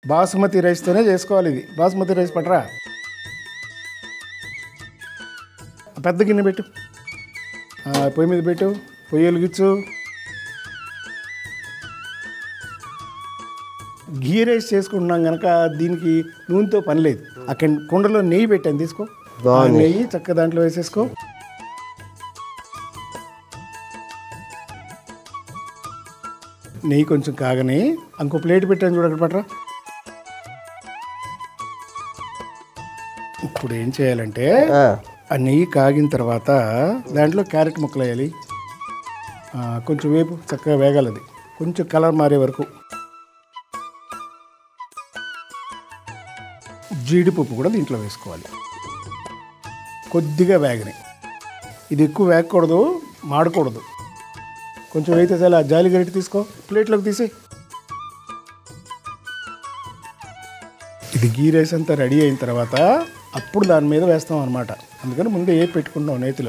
బాసుమతి రైస్తోనే చేసుకోవాలి ఇది బాసుమతి రైస్ పట్టరా ఆ పెద్ద గిన్నె పెట్టు ఆ, పొయ్యి మీద పెట్టు పొయ్యి వెలిగించు గీ రైస్ చేసుకుంటున్నాం కనుక దీనికి నూనెతో పని లేదు అక్కడ కుండలో నెయ్యి పెట్టాను తీసుకో ఆ నెయ్యి చక్కగా దాంట్లో వేసేసుకో నెయ్యి కొంచెం కాగని ఇంకో ప్లేట్ పెట్టాను చూడక్కడ పట్రా ఇప్పుడు ఏం చేయాలంటే ఆ, ఆ నెయ్యి కాగిన తర్వాత దాంట్లో క్యారెట్ ముక్కలు వేయాలి ఆ, కొంచెం వేపు చక్కగా వేగాలి అది కొంచెం కలర్ మారే వరకు జీడిపప్పు కూడా దీంట్లో వేసుకోవాలి కొద్దిగా వేగని ఇది ఎక్కువ వేగకూడదు మాడకూడదు కొంచెం అయితే చాలా జాలి గరిటె తీసుకో ప్లేట్లోకి తీసి ఇది గీ రైస్ అంతా రెడీ అయిన తర్వాత అప్పుడు దాని మీద వేస్తాం అనమాట అందుకని ముందే ఏ పెట్టుకుంటాం నేతిలో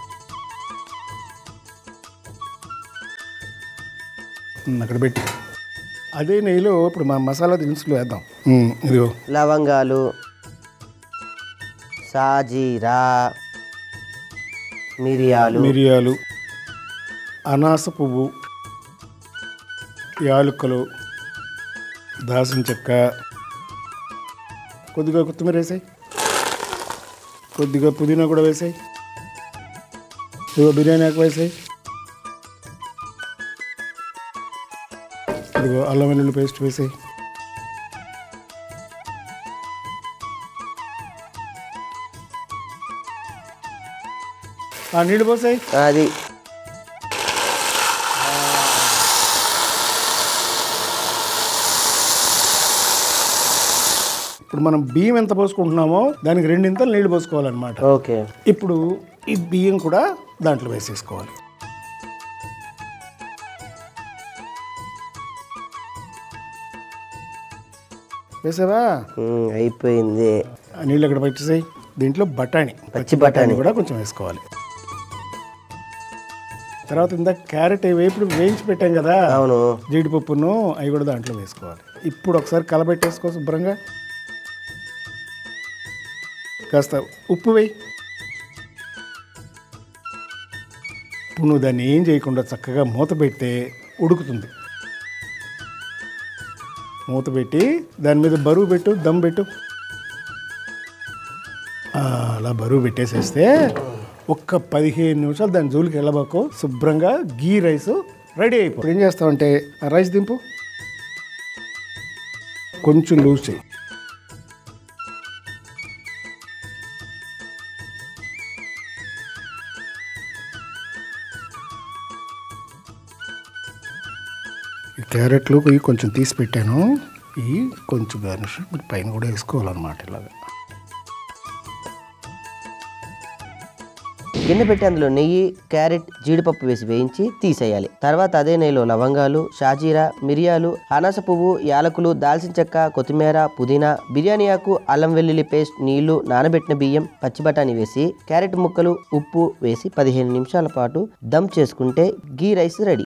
ఉమ్, అక్కడ పెట్టి అదే నెయ్యిలో ఇప్పుడు మా మసాలా దినుసులు వేద్దాం ఉమ్, ఇదిగో లవంగాలు సాజీరా మిరియాలు మిరియాలు అనాస పువ్వు యాలుక్కలు దాసిన చెక్క కొద్దిగా కొత్తిమీర వేసాయి కొద్దిగా పుదీనా కూడా వేసాయి ఇదిగో బిర్యానీ ఆకు వేసాయి ఇదిగో అల్లం వెల్లుల్లి పేస్ట్ వేసాయి ఆ నీళ్ళు పోసాయి అది ఇప్పుడు మనం బియ్యం ఎంత పోసుకుంటున్నామో దానికి రెండింతలు నీళ్లు పోసుకోవాలన్నమాట ఓకే ఇప్పుడు ఈ బియ్యం కూడా దాంట్లో వేసేసుకోవాలి వేసావా ఉమ్, అయిపోయింది ఆ నీళ్ళు ఎక్కడ పెట్టేసాయి దీంట్లో బఠానీ పచ్చి బఠానీ కూడా కొంచెం వేసుకోవాలి తర్వాత ఇందాక క్యారెట్ వేపుడు వేయించి పెట్టాం కదా అవును జీడిపప్పును అవి కూడా దాంట్లో వేసుకోవాలి ఇప్పుడు ఒకసారి కలబెట్టేసుకో శుభ్రంగా కాస్త ఉప్పు వేయి ఇప్పుడు నువ్వు దాన్ని ఏం చేయకుండా చక్కగా మూత పెడితే ఉడుకుతుంది మూత పెట్టి దాని మీద బరువు పెట్టు దమ్ పెట్టు ఆ, అలా బరువు పెట్టేసేస్తే ఒక్క పదిహేను నిమిషాలు దాని జోలికి వెళ్ళబాకు శుభ్రంగా గీ రైస్ రెడీ అయిపో ఏం చేస్తావంటే ఆ రైస్ దింపు కొంచెం లూజ్ చేయి ఈ క్యారెట్లు ఇవి కొంచెం తీసి పెట్టాను ఇవి కొంచెం గార్నిష్ పైన కూడా వేసుకోవాలన్నమాట ఇలాగా గిన్నె పెట్టి అందులో నెయ్యి క్యారెట్ జీడిపప్పు వేసి వేయించి తీసేయాలి తర్వాత అదే నెయ్యిలో లవంగాలు షాజీరా మిరియాలు అనాస పువ్వు యాలకులు దాల్చిన చెక్క కొత్తిమీర పుదీనా బిర్యానీ ఆకు అల్లం వెల్లుల్లి పేస్ట్ నీళ్లు నానబెట్టిన బియ్యం పచ్చి బఠానీ వేసి క్యారెట్ ముక్కలు ఉప్పు వేసి పదిహేను నిమిషాల పాటు దమ్ చేసుకుంటే గీ రైస్ రెడీ